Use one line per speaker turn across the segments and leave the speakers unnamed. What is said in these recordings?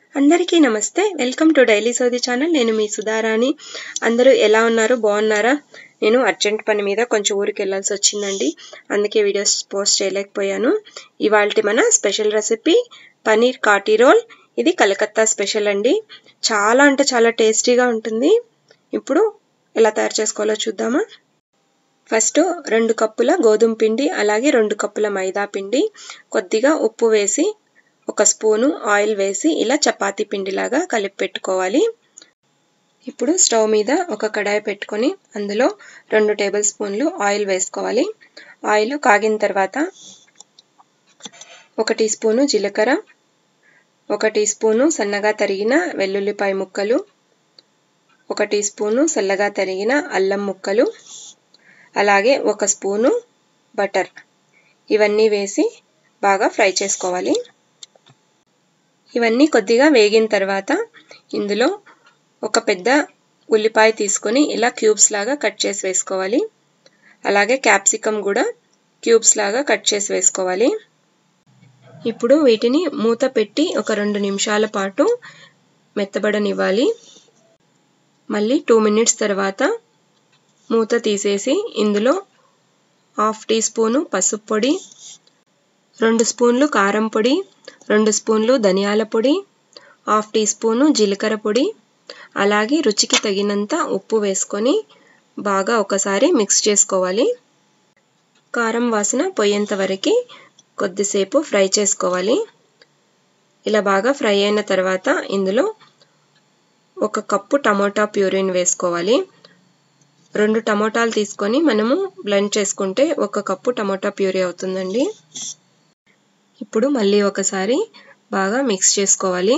అందరికీ నమస్తే welcome to daily Sodi channel నేను మీ సుధారాణి అందరూ ఎలా ఉన్నారు బాగున్నారా నేను అర్జెంట్ పని మీద కొంచెం ఊరికి వెళ్ళాల్సి వచ్చిందండి అందుకే వీడియోస్ పోస్ట్ చేయలేకపోయాను ఇవాళ మన special recipe paneer kathi roll ఇది కలకత్తా స్పెషల్ అండి చాలా అంటే చాలా టేస్టీగా ఉంటుంది ఇప్పుడు ఎలా తయారు చేసుకోవాలో చూద్దామా ఫస్ట్ రెండు కప్పుల గోధుమ పిండి అలాగే రెండు కప్పుల మైదా పిండి కొద్దిగా ఉప్పు వేసి ఒక స్పూను ఆయిల్ వేసి ఇలా చపాతీ పిండిలాగా కలిపి పెట్టుకోవాలి ఇప్పుడు స్టవ్ మీద ఒక కడాయి పెట్టుకొని అందులో రెండు టేబుల్ స్పూన్లు ఆయిల్ వేసుకోవాలి ఆయిల్ కాగిన తర్వాత ఒక టీ స్పూను జీలకర్ర ఒక టీ స్పూను సన్నగా తరిగిన వెల్లుల్లిపాయ ముక్కలు ఒక టీ స్పూను సల్లగా తరిగిన అల్లం ముక్కలు అలాగే ఒక స్పూను బటర్ ఇవన్నీ వేసి బాగా ఫ్రై చేసుకోవాలి ఇవన్నీ కొద్దిగా వేగిన తర్వాత ఇందులో ఒక పెద్ద ఉల్లిపాయ తీసుకొని ఇలా క్యూబ్స్ లాగా కట్ చేసి వేసుకోవాలి అలాగే క్యాప్సికమ్ కూడా క్యూబ్స్ లాగా కట్ చేసి వేసుకోవాలి ఇప్పుడు వీటిని మూత పెట్టి ఒక రెండు నిమిషాల పాటు మెత్తబడనివ్వాలి మళ్ళీ టూ మినిట్స్ తర్వాత మూత తీసేసి ఇందులో హాఫ్ టీ స్పూను పసుపు పొడి రెండు స్పూన్లు కారం పొడి రెండు స్పూన్లు ధనియాల పొడి హాఫ్ టీ స్పూను జీలకర్ర పొడి అలాగే రుచికి తగినంత ఉప్పు వేసుకొని బాగా ఒకసారి మిక్స్ చేసుకోవాలి కారం వాసన పోయేంత వరకు కొద్దిసేపు ఫ్రై చేసుకోవాలి ఇలా బాగా ఫ్రై అయిన తర్వాత ఇందులో ఒక కప్పు టమోటా ప్యూరిన్ వేసుకోవాలి రెండు టమోటాలు తీసుకొని మనము బ్లెండ్ చేసుకుంటే ఒక కప్పు టమోటా ప్యూరీ అవుతుందండి ఇప్పుడు మళ్ళీ ఒకసారి బాగా మిక్స్ చేసుకోవాలి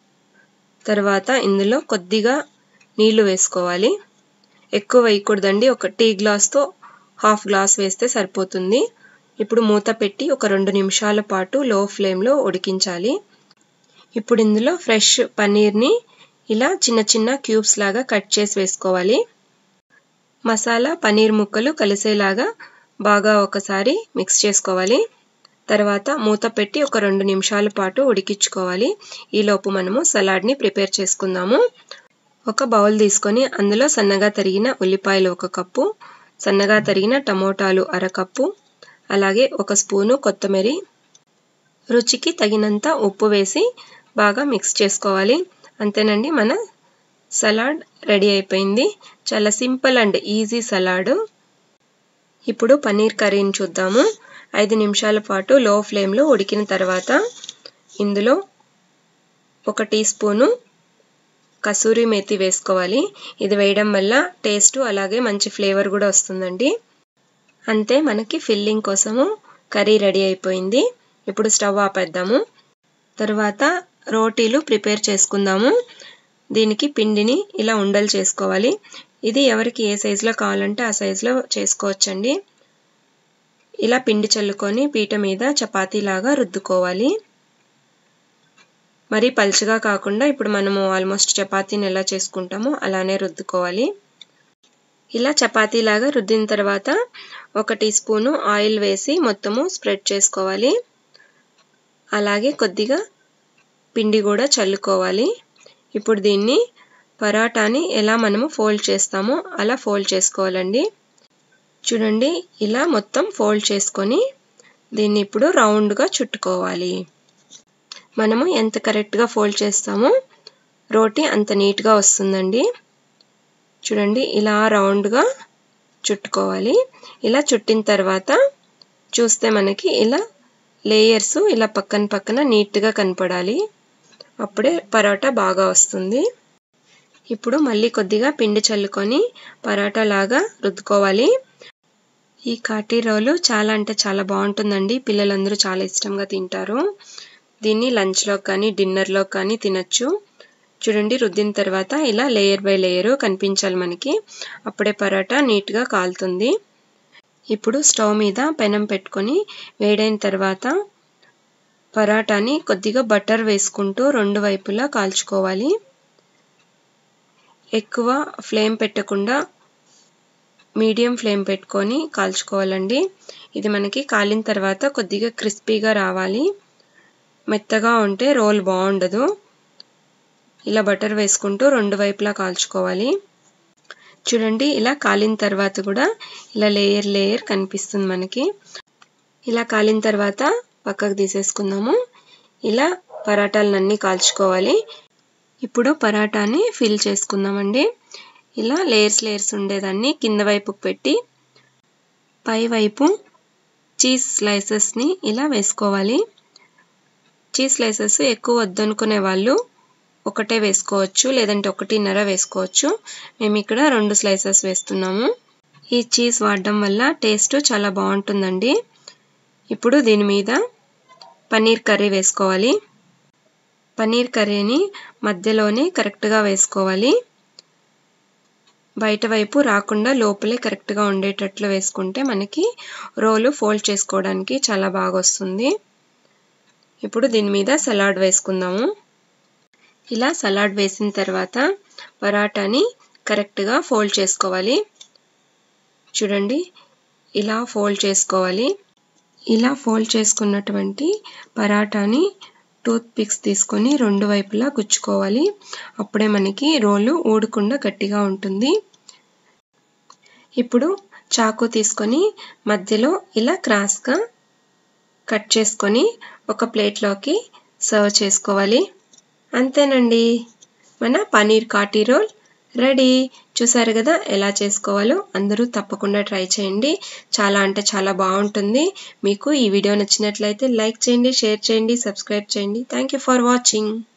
తర్వాత ఇందులో కొద్దిగా నీళ్లు వేసుకోవాలి ఎక్కువ వేయకూడదండి ఒక టీ గ్లాస్తో హాఫ్ గ్లాస్ వేస్తే సరిపోతుంది ఇప్పుడు మూత పెట్టి ఒక రెండు నిమిషాల పాటు లో ఫ్లేమ్లో ఉడికించాలి ఇప్పుడు ఇందులో ఫ్రెష్ పన్నీర్ని ఇలా చిన్న చిన్న క్యూబ్స్ లాగా కట్ చేసి వేసుకోవాలి మసాలా పన్నీర్ ముక్కలు కలిసేలాగా బాగా ఒకసారి మిక్స్ చేసుకోవాలి తర్వాత మూత పెట్టి ఒక రెండు నిమిషాల పాటు ఉడికించుకోవాలి ఈలోపు మనము సలాడ్ని ప్రిపేర్ చేసుకుందాము ఒక బౌల్ తీసుకొని అందులో సన్నగా తరిగిన ఉల్లిపాయలు ఒక కప్పు సన్నగా తరిగిన టమోటాలు అరకప్పు అలాగే ఒక స్పూను కొత్తిమీర రుచికి తగినంత ఉప్పు వేసి బాగా మిక్స్ చేసుకోవాలి అంతేనండి మన సలాడ్ రెడీ అయిపోయింది చాలా సింపుల్ అండ్ ఈజీ సలాడ్ ఇప్పుడు పన్నీర్ కర్రీని చూద్దాము ఐదు నిమిషాల పాటు లో ఫ్లేమ్లో ఉడికిన తర్వాత ఇందులో ఒక టీ స్పూను కసూరి మేతి వేసుకోవాలి ఇది వేయడం వల్ల టేస్ట్ అలాగే మంచి ఫ్లేవర్ కూడా వస్తుందండి అంతే మనకి ఫిల్లింగ్ కోసము కర్రీ రెడీ అయిపోయింది ఇప్పుడు స్టవ్ ఆపేద్దాము తర్వాత రోటీలు ప్రిపేర్ చేసుకుందాము దీనికి పిండిని ఇలా ఉండలు చేసుకోవాలి ఇది ఎవరికి ఏ సైజులో కావాలంటే ఆ సైజులో చేసుకోవచ్చండి ఇలా పిండి చల్లుకొని పీట మీద చపాతీలాగా రుద్దుకోవాలి మరీ పలుచగా కాకుండా ఇప్పుడు మనము ఆల్మోస్ట్ చపాతీని ఎలా చేసుకుంటామో అలానే రుద్దుకోవాలి ఇలా చపాతీలాగా రుద్దిన తర్వాత ఒక టీ స్పూను ఆయిల్ వేసి మొత్తము స్ప్రెడ్ చేసుకోవాలి అలాగే కొద్దిగా పిండి కూడా చల్లుకోవాలి ఇప్పుడు దీన్ని పరాటాని ఎలా మనము ఫోల్డ్ చేస్తామో అలా ఫోల్డ్ చేసుకోవాలండి చూడండి ఇలా మొత్తం ఫోల్డ్ చేసుకొని దీన్ని ఇప్పుడు రౌండ్గా చుట్టుకోవాలి మనము ఎంత కరెక్ట్గా ఫోల్డ్ చేస్తామో రోటీ అంత నీట్గా వస్తుందండి చూడండి ఇలా రౌండ్గా చుట్టుకోవాలి ఇలా చుట్టిన తర్వాత చూస్తే మనకి ఇలా లేయర్స్ ఇలా పక్కన పక్కన నీట్గా కనపడాలి అప్పుడే పరోటా బాగా వస్తుంది ఇప్పుడు మళ్ళీ కొద్దిగా పిండి చల్లుకొని పరోటా లాగా రుద్దుకోవాలి ఈ కాటీ రోలు చాలా అంటే చాలా బాగుంటుందండి పిల్లలందరూ చాలా ఇష్టంగా తింటారు దీన్ని లంచ్లో కానీ డిన్నర్లో కానీ తినచ్చు చూడండి రుద్దిన తర్వాత ఇలా లేయర్ బై లేయర్ కనిపించాలి మనకి అప్పుడే పరోటా నీట్గా కాలుతుంది ఇప్పుడు స్టవ్ మీద పెనం పెట్టుకొని వేడైన తర్వాత పరాటాని కొద్దిగా బటర్ వేసుకుంటూ రెండు వైపులా కాల్చుకోవాలి ఎక్కువ ఫ్లేమ్ పెట్టకుండా మీడియం ఫ్లేమ్ పెట్టుకొని కాల్చుకోవాలండి ఇది మనకి కాలిన తర్వాత కొద్దిగా క్రిస్పీగా రావాలి మెత్తగా ఉంటే రోల్ బాగుండదు ఇలా బటర్ వేసుకుంటూ రెండు వైపులా కాల్చుకోవాలి చూడండి ఇలా కాలిన తర్వాత కూడా ఇలా లేయర్ లేయర్ కనిపిస్తుంది మనకి ఇలా కాలిన తర్వాత పక్కకు తీసేసుకుందాము ఇలా పరాటాలన్నీ కాల్చుకోవాలి ఇప్పుడు పరాటాని ఫిల్ చేసుకుందామండి ఇలా లేయర్స్ లేయర్స్ ఉండేదాన్ని కింద వైపుకు పెట్టి పై వైపు చీజ్ స్లైసెస్ని ఇలా వేసుకోవాలి చీజ్ స్లైసెస్ ఎక్కువ వద్దనుకునే వాళ్ళు ఒకటే వేసుకోవచ్చు లేదంటే ఒకటిన్నర వేసుకోవచ్చు మేము ఇక్కడ రెండు స్లైసెస్ వేస్తున్నాము ఈ చీజ్ వాడడం వల్ల టేస్ట్ చాలా బాగుంటుందండి ఇప్పుడు దీని మీద పన్నీర్ కర్రీ వేసుకోవాలి పన్నీర్ కర్రీని మధ్యలోనే కరెక్ట్గా వేసుకోవాలి బయట వైపు రాకుండా లోపలే కరెక్ట్గా ఉండేటట్లు వేసుకుంటే మనకి రోలు ఫోల్డ్ చేసుకోవడానికి చాలా బాగా వస్తుంది ఇప్పుడు దీని మీద సలాడ్ వేసుకుందాము ఇలా సలాడ్ వేసిన తర్వాత పరాటాని కరెక్ట్గా ఫోల్డ్ చేసుకోవాలి చూడండి ఇలా ఫోల్డ్ చేసుకోవాలి ఇలా ఫోల్డ్ చేసుకున్నటువంటి పరాటాని టూత్ పిక్స్ తీసుకొని రెండు వైపులా గుచ్చుకోవాలి అప్పుడే మనకి రోలు ఊడకుండా గట్టిగా ఉంటుంది ఇప్పుడు చాకు తీసుకొని మధ్యలో ఇలా క్రాస్గా కట్ చేసుకొని ఒక ప్లేట్లోకి సర్వ్ చేసుకోవాలి అంతేనండి మన పనీర్ కాటీ రోల్ రెడీ చూసారు కదా ఎలా చేసుకోవాలో అందరూ తప్పకుండా ట్రై చేయండి చాలా అంటే చాలా బాగుంటుంది మీకు ఈ వీడియో నచ్చినట్లయితే లైక్ చేయండి షేర్ చేయండి సబ్స్క్రైబ్ చేయండి థ్యాంక్ యూ ఫర్ వాచింగ్